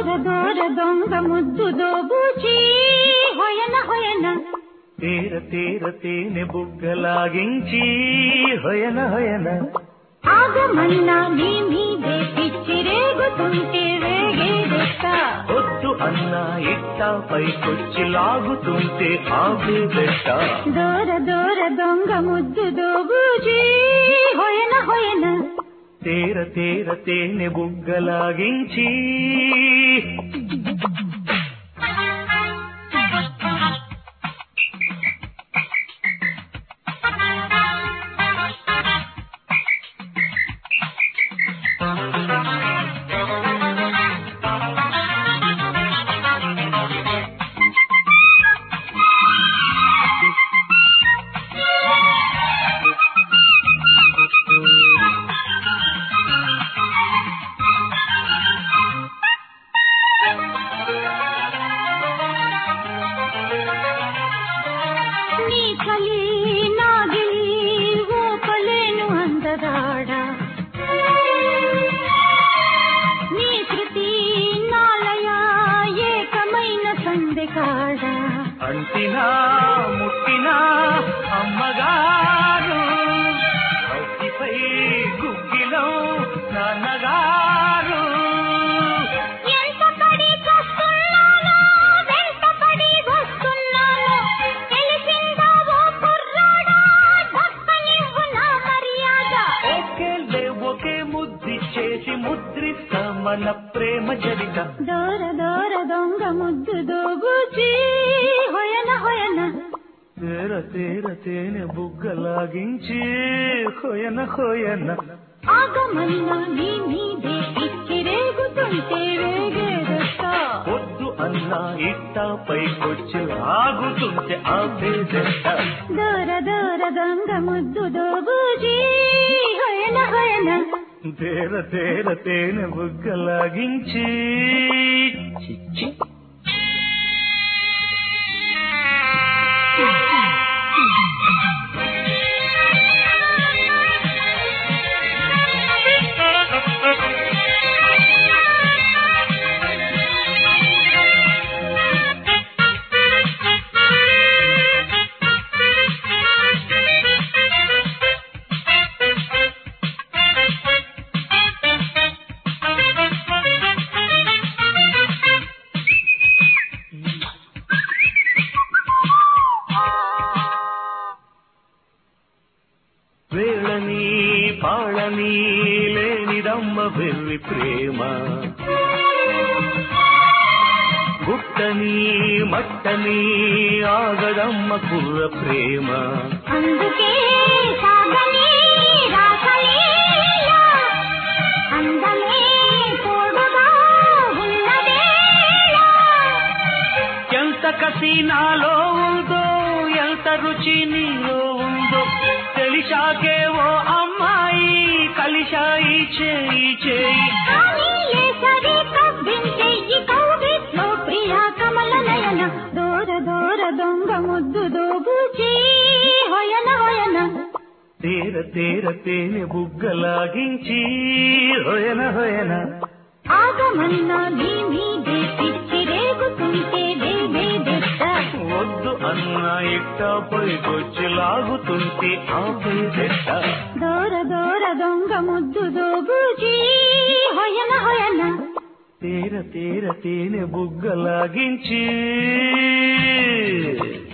దూర దొంగ ముద్దు దోబూచి హొయన హొయన తీర తీర తేనె బుగ్గలాగించి హొయన హొయన ఆగమన్నా నీ మీదే పిచ్చి రేగుతుంటే రేగేదెక్క వద్దు అన్నా ఇట్టా పైకొచ్చి లాగుతుంటే ఆగే బెట్ట దూర దూర దొంగ ముద్దు దోబూచి హొయన హొయన తీర తీర తేనె బుగ్గలాగించి నీ కలి నాగిలి ఓపలేను అందగాడా నీ శృతి నాలయ ఏకమైన సందెకాడా అంటినా ముట్టినా అమ్మగారు అక్కిపై గుగ్గిలో నాన్నగారు ఎంత పడి చస్తున్నానో, వెంట పడి వస్తున్నానో, తెలిసిందా ఓ కుర్రాడా, దక్కనివ్వు నా మర్యాద. ఒకేలే ఒకే ముద్ది చేసి ముద్రిస్తా మన ప్రేమ జరిత దూర దూర దొంగ ముద్దు దోబూచి హొయన హొయన తేర తేర తేనె బుగ్గలాగించి కొయన కొయన ఆగమన్నా నీ మీదే పిచ్చి రేగుతుంటే వేగేదొస్తా వద్దు అన్నా ఇట్టా పైకొచ్చి లాగుతుంటే ఆపేదెట్ట దూర దూర దొంగ ముద్దు దోబూచి హొయన హొయన తేర తేర తేనె బుగ్గలాగించి చిచ్చి వేళని పాళని లేనిదమ్మ వెర్రి ప్రేమ గుట్టని మట్టని ఆగదమ్మ కుర్ర ప్రేమ అందుకే సాగని రాసలీల అందమే తోడుగా ఉన్నదేలా ఎంత కసి నాలో ఉందో ఎంత రుచి నీలో ఉందో తెలిసాకే ఓ అమ్మాయి కలిశాయి చేయి చేయి కానీ ఏ సరి కవ్వించెయ్యి కౌగిట్లో ప్రియా కమల నయన దూర దూర దొంగ ముద్దు దోబూచి హొయన హొయన తేర తేర తేనె బుగ్గలాగించి హొయన హొయన ఆగమన్నా నీ మీదే పిచ్చి రేగుతుంటే వేగేదెట్ట వద్దు అన్న ఇట్ట పైకొచ్చి లాగుతుంటే ఆపేదెట్ట దూర దూర దొంగ ముద్దు దోబూచి హొయన హొయన తేర తేర తేనె బుగ్గలాగించి